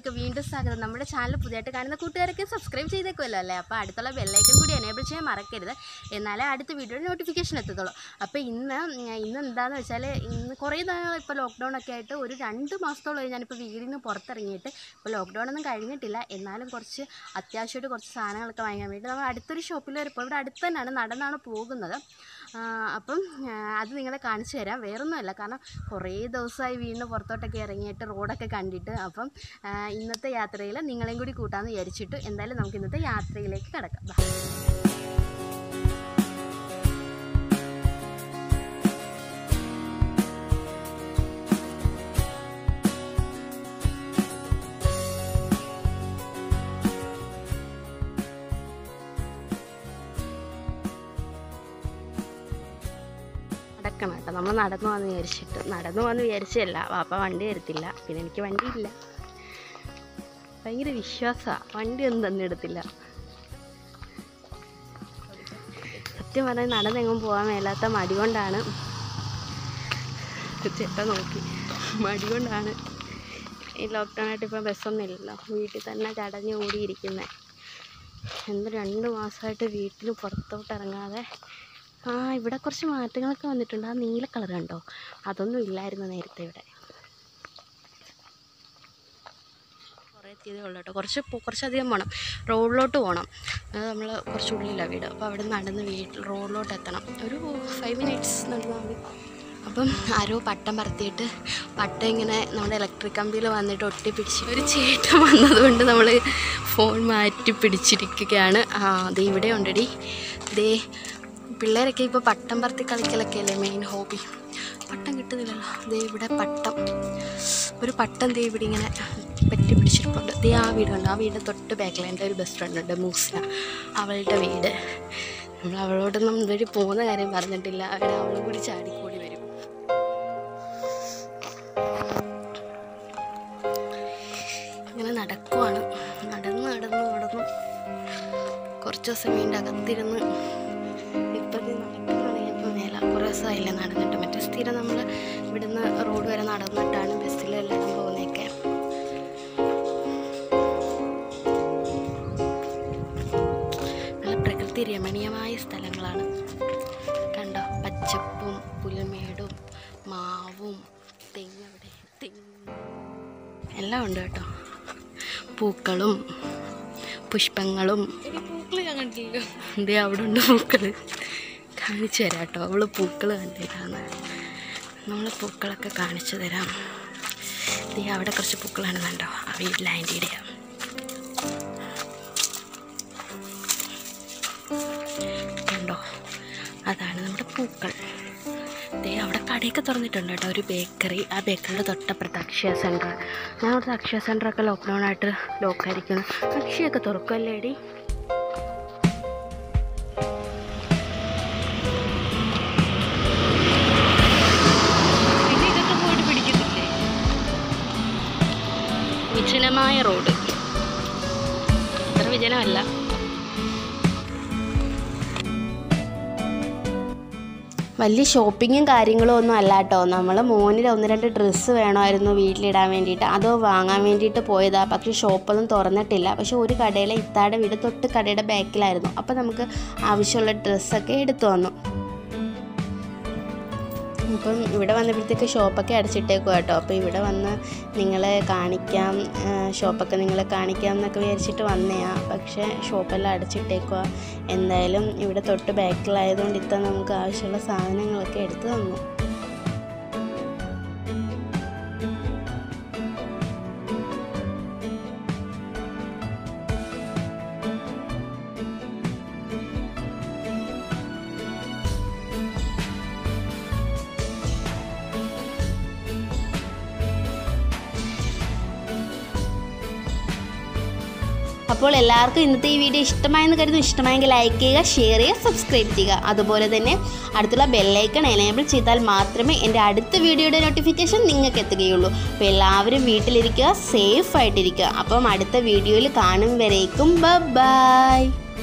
വീഡിയോയിലേക്ക് വീണ്ടും സ്വാഗതം നമ്മുടെ ചാനൽ പുതിയതായിട്ട് കാണുന്ന കൂട്ടുകാരൊക്കെ സബ്സ്ക്രൈബ് ചെയ്തേക്കുമല്ലോ അല്ലേ അപ്പോൾ അടുത്തുള്ള ബെല്ലൈക്കൺ കൂടി എനേബിൾ ചെയ്യാൻ മറക്കരുത് എന്നാലേ അടുത്ത വീഡിയോയുടെ നോട്ടിഫിക്കേഷൻ എത്തത്തുള്ളൂ അപ്പോൾ ഇന്ന് ഞാൻ- ഇന്ന് എന്താണെന്ന് വെച്ചാൽ ഇന്ന് കുറേ നാൾ ഇപ്പോൾ ലോക്ക്ഡൗൺ ഒക്കെ ആയിട്ട് ഒരു രണ്ട് മാസത്തോളം ഞാനിപ്പോൾ വീടിൽ നിന്ന് പുറത്തിറങ്ങിയിട്ട് ഇപ്പോൾ ലോക്ക്ഡൗൺ ഒന്നും കഴിഞ്ഞിട്ടില്ല എന്നാലും കുറച്ച് അത്യാവശ്യമായിട്ട് കുറച്ച് സാധനങ്ങളൊക്കെ വാങ്ങാൻ വേണ്ടി നമ്മൾ അടുത്തൊരു ഷോപ്പിൽ വരെ ഇപ്പോൾ ഇവിടെ അടുത്ത് തന്നെയാണ് നടന്നാണ് പോകുന്നത് ആ, അപ്പം ആ, അത് നിങ്ങളെ കാണിച്ചു തരാം വേറൊന്നുമല്ല കാരണം കുറേ ദിവസമായി വീടിന് പുറത്തോട്ടൊക്കെ ഇറങ്ങിയിട്ട് റോഡൊക്കെ കണ്ടിട്ട് അപ്പം ആ, ഇന്നത്തെ യാത്രയിൽ നിങ്ങളെയും കൂടി കൂട്ടാമെന്ന് വിചാരിച്ചിട്ട് എന്തായാലും നമുക്ക് ഇന്നത്തെ യാത്രയിലേക്ക് കിടക്കാം ബാ. നടക്കണം കേട്ടോ നമ്മൾ നടന്നു വന്ന് വിചാരിച്ചിട്ട് നടന്നു വന്ന് വിചാരിച്ചല്ല വാപ്പ വണ്ടി തരത്തില്ല പിന്നെ എനിക്ക് വണ്ടിയില്ല ഭയങ്കര വിശ്വാസമാണ് വണ്ടി ഒന്നും തന്നെ എടുത്തില്ല സത്യം പറഞ്ഞാൽ നടന്നെങ്ങും പോകാൻ മേലാത്ത മടി കൊണ്ടാണ് ചേട്ടൻ നോക്കി മടി കൊണ്ടാണ് ഈ ലോക്ക്ഡൗൺ ആയിട്ട് ഇപ്പോൾ ബസ്സൊന്നും ഇല്ലല്ലോ വീട്ടിൽ തന്നെ ചടഞ്ഞ് കൂടിയിരിക്കുന്നത് എന്ത് രണ്ട് മാസമായിട്ട് വീട്ടിൽ പുറത്തോട്ട് ഇറങ്ങാതെ ആ ഇവിടെ കുറച്ച് മാറ്റങ്ങളൊക്കെ വന്നിട്ടുണ്ട് ആ നീല കളർ കണ്ടോ അതൊന്നും ഇല്ലായിരുന്നു നേരത്തെ ഇവിടെ കുറേ എത്തിയതേ ഉള്ളൂ കേട്ടോ കുറച്ച് പോ- കുറച്ചധികം പോകണം റോഡിലോട്ട് പോകണം അത് നമ്മൾ കുറച്ച് ഉള്ളിലാണ് വീട് അപ്പോൾ അവിടെ നടന്ന് വീട്ടിൽ റോഡിലോട്ട് എത്തണം ഒരു ഫൈവ് മിനിറ്റ്സ് നടന്നാൽ മതി അപ്പം ആരോ പട്ടം പറത്തിയിട്ട് പട്ടം ഇങ്ങനെ നമ്മുടെ ഇലക്ട്രിക് കമ്പിയിൽ വന്നിട്ട് ഒട്ടിപ്പിടിച്ച് ഒരു ചേട്ടൻ വന്നതുകൊണ്ട് നമ്മൾ ഫോൺ മാറ്റി പിടിച്ചിരിക്കുകയാണ് ആ ദേ ഇവിടെ ഉണ്ടടി ദേ പിള്ളേരൊക്കെ ഇപ്പോൾ പട്ടം പറത്തി കളിക്കലൊക്കെ അല്ലേ മെയിൻ ഹോബി പട്ടം കിട്ടുന്നില്ലല്ലോ ദേ ഇവിടെ പട്ടം ഒരു പട്ടം ദേ ഇവിടെ ഇങ്ങനെ പറ്റി പിടിച്ചിരിപ്പുണ്ട് ദേ ആ വീടുണ്ട് ആ വീടിൻ്റെ തൊട്ട് ബാക്കിൽ എൻ്റെ ഒരു ബെസ്റ്റ് ഫ്രണ്ട് ഉണ്ട് മൂസിന അവളുടെ വീട് നമ്മൾ അവളോടൊന്നും ഇതുവഴി പോകുന്ന കാര്യം പറഞ്ഞിട്ടില്ല അവിടെ അവളും കൂടി ചാടിക്കൂടി വരും ഇങ്ങനെ നടക്കുവാണ് നടന്ന് നടന്ന് നടന്നു കുറച്ച് ദിവസം വീണ്ടും അകത്തിരുന്ന് ഇപ്പം നടക്കുന്നതാണ് മേല കുറേ ദിവസമായില്ല നടന്നിട്ട് മറ്റേ സ്ഥിരം നമ്മൾ ഇവിടുന്ന് റോഡ് വരെ നടന്നിട്ടാണ് ബസ്സിൽ എല്ലാവരും പോകുന്നതൊക്കെ നല്ല പ്രകൃതി രമണീയമായ സ്ഥലങ്ങളാണ് കണ്ടോ പച്ചപ്പും പുൽമേടും മാവും തെങ്ങ് അവിടെ തെങ്ങ് എല്ലാം ഉണ്ട് കേട്ടോ പൂക്കളും പുഷ്പങ്ങളും എന്തേ അവിടെ ഉണ്ട് പൂക്കൾ കാണിച്ചു തരാം കേട്ടോ അവള് പൂക്കൾ കണ്ടിട്ടാണ് നമ്മൾ പൂക്കളൊക്കെ കാണിച്ചു തരാം ദേ അവിടെ കുറച്ച് പൂക്കളാണ് കണ്ടോ ആ വീട്ടിൽ ആൻറ്റിയുടെ കണ്ടോ അതാണ് നമ്മുടെ പൂക്കൾ ദേ അവിടെ കടയൊക്കെ തുറന്നിട്ടുണ്ട് കേട്ടോ ഒരു ബേക്കറി ആ ബേക്കറിയുടെ തൊട്ടപ്പുറത്ത് അക്ഷയ സെൻറ്റർ ഞാൻ അവിടുത്തെ അക്ഷയ സെൻറ്ററൊക്കെ ലോക്ക്ഡൗൺ ആയിട്ട് ലോക്കായിരിക്കുന്നു അക്ഷയൊക്കെ തുറക്കുമല്ലേടി പിന്നെ ഇതൊക്കെ പോയിട്ട് പിടിക്കത്തില്ലേ വിജനമായ റോഡ് അത്ര വിജനമല്ല വലിയ ഷോപ്പിങ്ങും കാര്യങ്ങളും ഒന്നും അല്ല കേട്ടോ നമ്മൾ മോനിൽ ഒന്ന് രണ്ട് ഡ്രസ്സ് വേണമായിരുന്നു വീട്ടിലിടാൻ വേണ്ടിയിട്ട് അത് വാങ്ങാൻ വേണ്ടിയിട്ട് പോയതാ പക്ഷേ ഷോപ്പൊന്നും തുറന്നിട്ടില്ല പക്ഷേ ഒരു കടയിലെ ഇത്താടെ വീട് തൊട്ട് കടയുടെ ബാക്കിലായിരുന്നു അപ്പോൾ നമുക്ക് ആവശ്യമുള്ള ഡ്രസ്സൊക്കെ എടുത്തു വന്നു ഇപ്പം ഇവിടെ വന്നപ്പോഴത്തേക്ക് ഷോപ്പൊക്കെ അടച്ചിട്ടേക്കും കേട്ടോ അപ്പോൾ ഇവിടെ വന്ന് നിങ്ങളെ കാണിക്കാം ആ, ഷോപ്പൊക്കെ നിങ്ങളെ കാണിക്കാം എന്നൊക്കെ വിചാരിച്ചിട്ട് വന്നയാ പക്ഷേ ഷോപ്പെല്ലാം അടച്ചിട്ടേക്കുക എന്തായാലും ഇവിടെ തൊട്ട് ബാക്കിലായതുകൊണ്ട് ഇത്ത നമുക്ക് ആവശ്യമുള്ള സാധനങ്ങളൊക്കെ എടുത്തു തന്നു അപ്പോൾ എല്ലാവർക്കും ഇന്നത്തെ ഈ വീഡിയോ ഇഷ്ടമായെന്ന് കരുതുന്നു ഇഷ്ടമായെങ്കിൽ ലൈക്ക് ചെയ്യുക ഷെയർ ചെയ്യുക സബ്സ്ക്രൈബ് ചെയ്യുക അതുപോലെ തന്നെ അടുത്തുള്ള ബെല്ലൈക്കൺ എനേബിൾ ചെയ്താൽ മാത്രമേ എൻ്റെ അടുത്ത വീഡിയോയുടെ നോട്ടിഫിക്കേഷൻ നിങ്ങൾക്ക് എത്തുകയുള്ളൂ അപ്പോൾ എല്ലാവരും വീട്ടിലിരിക്കുക സേഫ് ആയിട്ടിരിക്കുക അപ്പം അടുത്ത വീഡിയോയിൽ കാണും വരേക്കും ബൈ